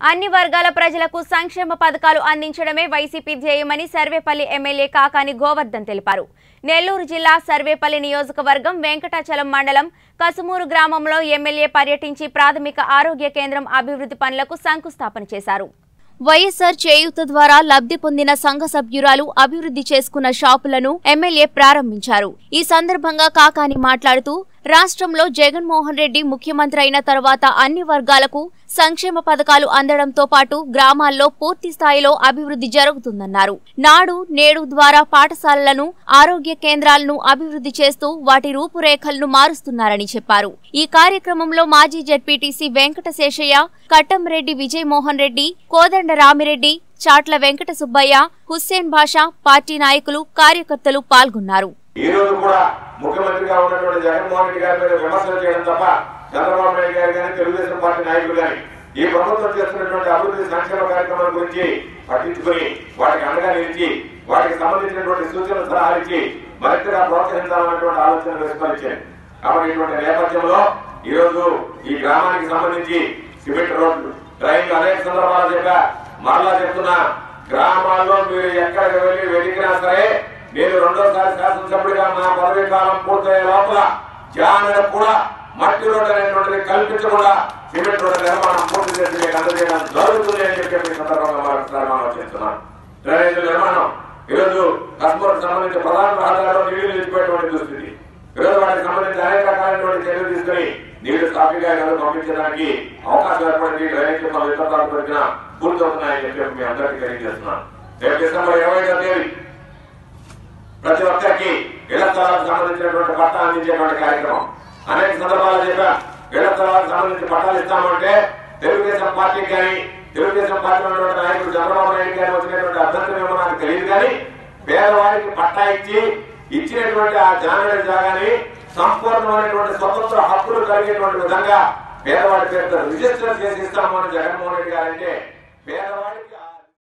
అన్ని వర్గాల ప్రజలకు సంక్షేమ పథకాలు అందించడమే వైసీపీ ధ్యేయమని సర్వేపల్లి ఎమ్మెల్యే కాకాని గోవర్ధన్ తెలిపారు నెల్లూరు జిల్లా సర్వేపల్లి నియోజకవర్గం వెంకటాచలం మండలం కసుమూరు గ్రామంలో ఎమ్మెల్యే పర్యటించి ప్రాథమిక ఆరోగ్య కేంద్రం అభివృద్ధి పనులకు శంకుస్థాపన చేశారు వైఎస్ఆర్ చేయూత ద్వారా లబ్ధి పొందిన సంఘ సభ్యురాలు అభివృద్ధి చేసుకున్న షాపులను ఎమ్మెల్యే ప్రారంభించారు ఈ సందర్భంగా కాకాని మాట్లాడుతూ రాష్ట్రంలో జగన్మోహన్ రెడ్డి ముఖ్యమంత్రి అయిన తర్వాత అన్ని వర్గాలకు సంక్షేమ పథకాలు అందడంతో పాటు గ్రామాల్లో పూర్తి స్థాయిలో అభివృద్ధి జరుగుతుందన్నారు నాడు నేడు ద్వారా పాఠశాలలను ఆరోగ్య కేంద్రాలను అభివృద్ధి చేస్తూ వాటి రూపురేఖలను మారుస్తున్నారని చెప్పారు ఈ కార్యక్రమంలో మాజీ జడ్పీటీసీ వెంకట శేషయ్య కట్టంరెడ్డి విజయమోహన్ రెడ్డి కోదండ రామిరెడ్డి చాట్ల వెంకట సుబ్బయ్య హుస్సేన్ బాషా పార్టీ నాయకులు కార్యకర్తలు పాల్గొన్నారు ఈ రోజు కూడా ముఖ్యమంత్రిగా ఉన్నటువంటి జగన్మోహన్ రెడ్డి గారి మీద విమర్శలు చేయడం తప్ప చంద్రబాబు నాయుడు గారు కానీ తెలుగుదేశం పార్టీ నాయకులు కానీ ఈ ప్రభుత్వం చేస్తున్నటువంటి అభివృద్ధి సంక్షేమ కార్యక్రమాల గురించి పట్టించుకుని వాటికి అండగా నిలిచి వాటికి సంబంధించినటువంటి సూచనలు సలహాలు ఇచ్చి మరింతగా ప్రోత్సహించాలన్నటువంటి ఆలోచన విస్మరించారు కాబట్టి ఇటువంటి నేపథ్యంలో ఈ రోజు ఈ గ్రామానికి సంబంధించి సిమెంట్ రోడ్లు డ్రైన్లు అనేక సందర్భాలు చెప్పా మరలా చెప్తున్నా గ్రామాల్లో మీరు ఎక్కడికి వెళ్ళి వెతికినా సరే నేను రెండోసారి శాసనసభ్యుడిగా నా పదవీ కాలం పూర్తయ్యే లోపల జానకు కూడా మట్టి రోడ్డు అనేటువంటిది కల్పించకుండా సిమెంట్ రోడ్డు నిర్మాణం పూర్తి చేసి మీకు అందజేయడం జరుగుతుంది అని చెప్పి ఈ సందర్భంగా మరొకసారి మనం చేస్తున్నాం డ్రైనేజ్ నిర్మాణం ఈరోజు కస్మూర్కి సంబంధించి ప్రధాన రహదారిలో నీళ్లు నిలిచిపోయేటువంటి దుస్థితి ఈరోజు వాటికి సంబంధించి అనేక రకాలైనటువంటి చర్యలు తీసుకుని నీళ్లు సాఫీగా కనుక పంపించడానికి అవకాశం ఏర్పడింది డ్రైనేజ్ పనులు ఇతర దొరికిన పూర్తవుతున్నాయని చెప్పి మీ అందరికీ తెలియజేస్తున్నాను రేపు డిసెంబర్ ఇరవై ఐదో తేదీ ప్రతి ఒక్కరికి ఇళ్ల స్థలాలకు సంబంధించినటువంటి పట్టా అందించేటువంటి కార్యక్రమం అనేక సందర్భాలు చెప్పా ఇళ్ల స్థలాలకు సంబంధించి పట్టాలు ఇస్తామంటే తెలుగుదేశం పార్టీకి కానీ తెలుగుదేశం పార్టీ ఉన్నటువంటి నాయకుడు చంద్రబాబు నాయుడు గారు వచ్చినటువంటి అభ్యంతరం ఏమో నాకు తెలియదు కానీ పేదవారికి పట్టా ఇచ్చి ఇచ్చినటువంటి ఆ జానగడ జాగాని సంపూర్ణమైనటువంటి స్వతంత్ర హక్కులు కలిగేటువంటి విధంగా పేదవాడి పేరుతో రిజిస్టర్ చేసి ఇస్తాము అని జగన్మోహన్ రెడ్డి గారు అంటే పేదవాడికి ఆ